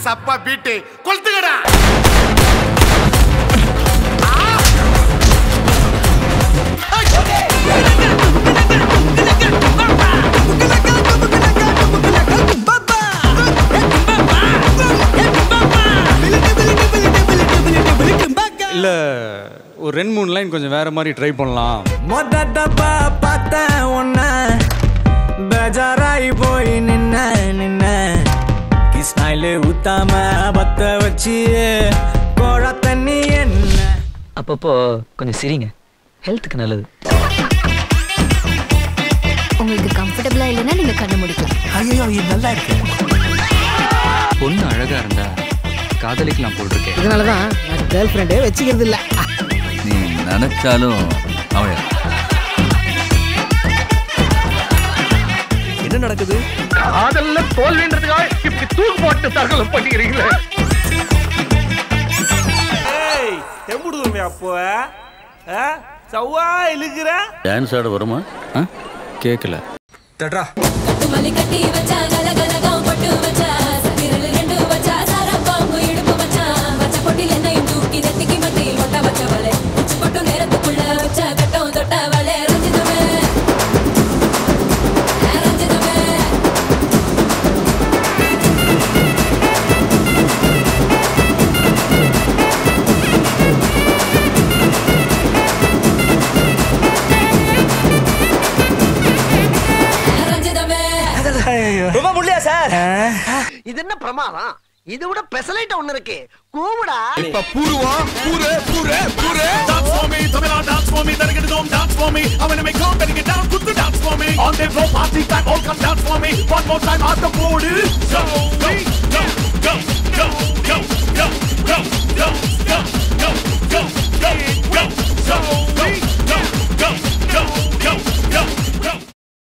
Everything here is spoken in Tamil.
சப்பா பீட்டு கொளுத்துக்கடா இல்ல ஒரு ரெண்டு மூணு லைன் கொஞ்சம் வேற மாதிரி ட்ரை பண்ணலாம் மொத டப்பா பார்த்தேன் உன்ன பேஜாராயி போய் நின்ன நின்ன கிஸ்னாயிலே ஊத்தாம பத்த வச்சு கோழ தண்ணி என்ன அப்பப்போ கொஞ்சம் சிரிங்க ஹெல்த்துக்கு நல்லது உங்களுக்கு கம்ஃபர்டபுளா இல்லைன்னா நீங்க கண்ணு முடிக்கலாம் ஐயோ இது நல்லா இருக்கு பொண்ணு அழகா இருந்தா காதலிக்கலாம் போல் இருக்கேன் இதனாலதான் நான் கேர்ள் ஃப்ரெண்டே வச்சுக்கிறது இல்ல நீ நினைச்சாலும் அவன் என்ன நடக்குது காதல்ல தோல்வின்றதுக்காக இப்படி தூக்கு போட்டு தற்கொலை பண்ணிக்கிறீங்களே எம்பிடுவோமே அப்போ சவ்வா இழுக்கிற டான்ஸ் ஆட வருமா கேட்கல தட்ரா மல்லி கட்டி வச்சா கல கல கவு பட்டு வச்சா சதிரல் ரெண்டு வச்சா சார பாம்பு இடுப்பு வச்சா வச்ச பொட்டில் என்னையும் தூக்கி நெத்திக்கு மத்தியில் ஒட்ட வச்சவளே உச்சி பொட்டு நேரத்துக்குள்ள வச்ச கட்டம் தொட்டவளே ரஞ்சிதமே ரஞ்சிதமே ரஞ்சிதமே ரொம்ப முடியா சார் இது என்ன பிரமாதம் இதை விட பெசலைட் ஒண்ணு இருக்கு கூவுடா இப்ப பூருவோம் பூரு பூரு பூரு டான்ஸ் ஃபார் மீ தமிழா டான்ஸ் ஃபார் மீ தரகடு தோம் டான்ஸ் ஃபார் மீ அவனை மே கம் தரகடு டான்ஸ் குத்து dance for me on the floor party time all come dance for me one more time at the board